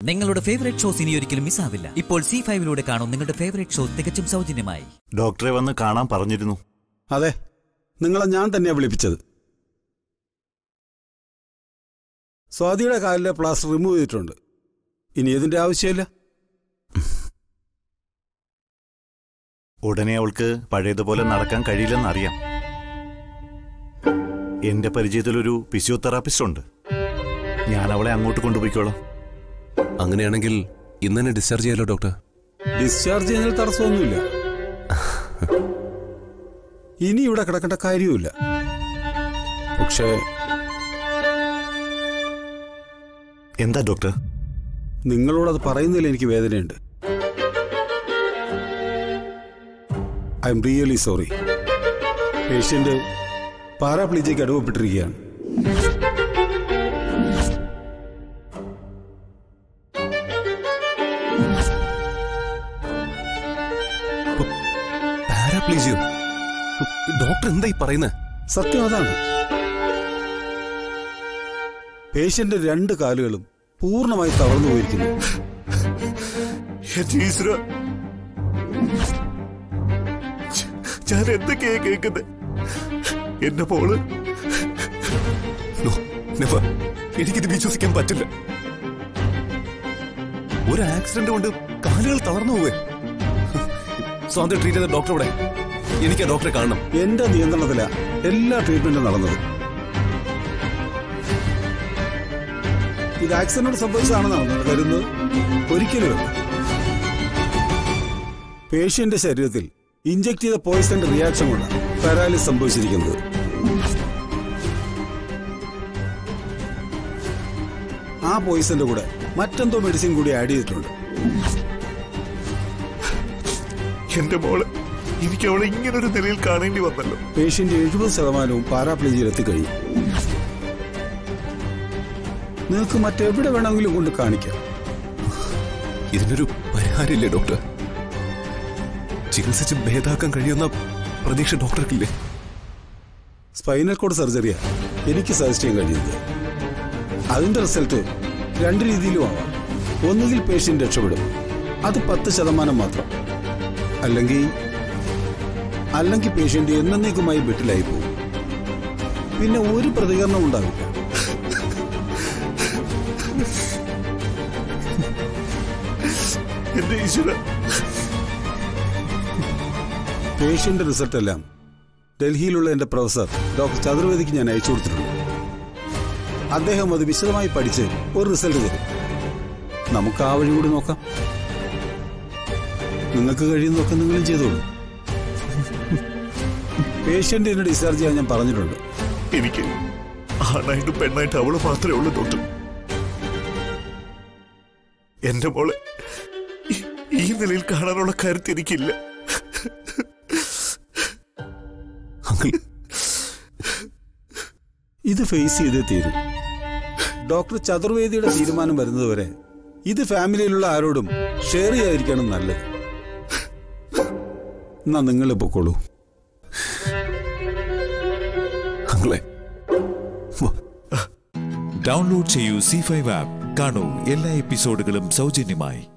നിങ്ങളുടെ favourite shows ഇനി ഒരിക്കലും മിസ്സാവില്ല ഇപ്പോൾ സി ഫൈവിലൂടെ കാണും നിങ്ങളുടെ ഫേവറേറ്റ് ഷോ തികച്ചും സൗജന്യമായി ഡോക്ടറെ വന്ന് കാണാൻ പറഞ്ഞിരുന്നു അതെ നിങ്ങളെ ഞാൻ തന്നെയാണ് വിളിപ്പിച്ചത് സ്വാതിയുടെ കാലിലെ പ്ലാസ്റ്റർ റിമൂവ് ചെയ്തിട്ടുണ്ട് ഇനി ഇതിന്റെ ആവശ്യമില്ല ഉടനെ അവൾക്ക് പഴയതുപോലെ നടക്കാൻ കഴിയില്ലെന്നറിയാം എന്റെ പരിചയത്തിലൊരു ഫിസിയോതെറാപ്പിസ്റ്റ് ഉണ്ട് ഞാൻ അവളെ അങ്ങോട്ട് കൊണ്ടുപോയിക്കോളാം അങ്ങനെയാണെങ്കിൽ ഇന്ന് തന്നെ ഡിസ്ചാർജ് ചെയ്യാലോ ഡോക്ടർ ഡിസ്ചാർജ് ചെയ്യുന്നതിൽ തടസ്സമൊന്നുമില്ല ഇനി ഇവിടെ കിടക്കേണ്ട കാര്യവുമില്ല പക്ഷേ എന്താ ഡോക്ടർ നിങ്ങളോടത് പറയുന്നതിൽ എനിക്ക് വേദനയുണ്ട് I'm really sorry patient paraplegic അനുഭവപ്പെട്ടിരിക്കുകയാണ് പാരാപ്ലീജിയോ ഡോക്ടർ എന്താ ഈ പറയുന്നത് സത്യം അതാണ് പേഷ്യന്റ് രണ്ട് കാലുകളും പൂർണ്ണമായി തളർന്നു പോയിരിക്കുന്നു എന്റെ ഈശ്വര ഞാൻ എന്തൊക്കെയാ കേൾക്കുന്നത് എന്റെ മോള് No, never. എനിക്കിത് വിശ്വസിക്കാൻ പറ്റില്ല ഒരു ആക്സിഡന്റ് കൊണ്ട് കാലുകൾ തളർന്നു പോവേ സ്വാതന്ത്ര്യം ട്രീറ്റ് ചെയ്ത ഡോക്ടർ ഇവിടെ എനിക്ക് ആ ഡോക്ടറെ കാണണം എന്റെ നിയന്ത്രണത്തിലാ എല്ലാ ട്രീറ്റ്മെന്റും നടന്നത് ഇത് ആക്സിഡന്റ് സംഭവിച്ചതാണെന്നാണ് നിങ്ങൾ കരുതുന്നത് ഒരിക്കലും പേഷ്യന്റെ ശരീരത്തിൽ ഇഞ്ചക്ട് ചെയ്ത പോയിസന്റെ റിയാക്ഷൻ കൊണ്ടാണ് പാരാലിസ് സംഭവിച്ചിരിക്കുന്നത് ആ പോയിസന്റെ കൂടെ മറ്റെന്തോ മെഡിസിൻ കൂടി ആഡ് ചെയ്തിട്ടുണ്ട് എന്റെ മോള് എനിക്ക് അവളെ ഇങ്ങനൊരു നിലയിൽ കാണേണ്ടി വന്നല്ലോ പേഷ്യന്റ് എഴുപത് ശതമാനവും പാരാപ്ലേജിയിൽ എത്തിക്കഴിഞ്ഞു നിങ്ങൾക്ക് മറ്റെവിടെ വേണമെങ്കിലും കൊണ്ട് കാണിക്കാം ഇതിനൊരു പരിഹാരമില്ലേ ഡോക്ടർ ചികിത്സിച്ച് ഭേദാക്കാൻ കഴിയുന്ന പ്രതീക്ഷ ഡോക്ടർക്കില്ലേ സ്പൈനൽ കോഡ് സർജറിയാ എനിക്ക് സജസ്റ്റ് ചെയ്യാൻ കഴിയുന്നത് അതിന്റെ റിസൾട്ട് രണ്ട് രീതിയിലും ആവാം ഒന്നുകിൽ പേഷ്യന്റ് രക്ഷപ്പെടും അത് പത്ത് ശതമാനം മാത്രം അല്ലെങ്കിൽ അല്ലെങ്കിൽ പേഷ്യന്റ് എന്നേക്കുമായി ബെഡിലായി പോകും പിന്നെ ഒരു പ്രതികരണം ഉണ്ടാവില്ല എന്റെ ഈശ്വര പേഷ്യന്റ് റിസൾട്ട് എല്ലാം ഡൽഹിയിലുള്ള എന്റെ പ്രൊഫസർ ഡോക്ടർ ചതുർവേദിക്ക് ഞാൻ അയച്ചു കൊടുത്തിട്ടുണ്ട് അദ്ദേഹം അത് വിശദമായി പഠിച്ച് ഒരു റിസൾട്ട് തരും നമുക്ക് ആ വഴി കൂടി നോക്കാം നിങ്ങൾക്ക് കഴിയുന്നതൊക്കെ നിങ്ങളും ചെയ്തോളൂ പേഷ്യന്റിനെ ഡിസ്ചാർജ് ചെയ്യാൻ ഞാൻ പറഞ്ഞിട്ടുണ്ട് എനിക്ക് ആണായിട്ടും പെണ്ണായിട്ടും അവള് മാത്രമേ ഉള്ളൂ ഡോക്ടർ എന്റെ മോളെ ഈ- ഈ നിലയിൽ കാണാനുള്ള കരുത്ത് എനിക്കില്ല അങ്കിൾ ഇത് ഫേസ് ചെയ്തേ തീരും ഡോക്ടർ ചതുർവേദിയുടെ തീരുമാനം വരുന്നതുവരെ ഇത് ഫാമിലിയിലുള്ള ആരോടും ഷെയർ ചെയ്യാതിരിക്കണം നല്ലത് എന്നാ നിങ്ങൾ പൊക്കോളൂ അങ്കിളെ ഡൗൺലോഡ് ചെയ്യൂ സി ഫൈവ് ആപ്പ് കാണൂ എല്ലാ എപ്പിസോഡുകളും സൗജന്യമായി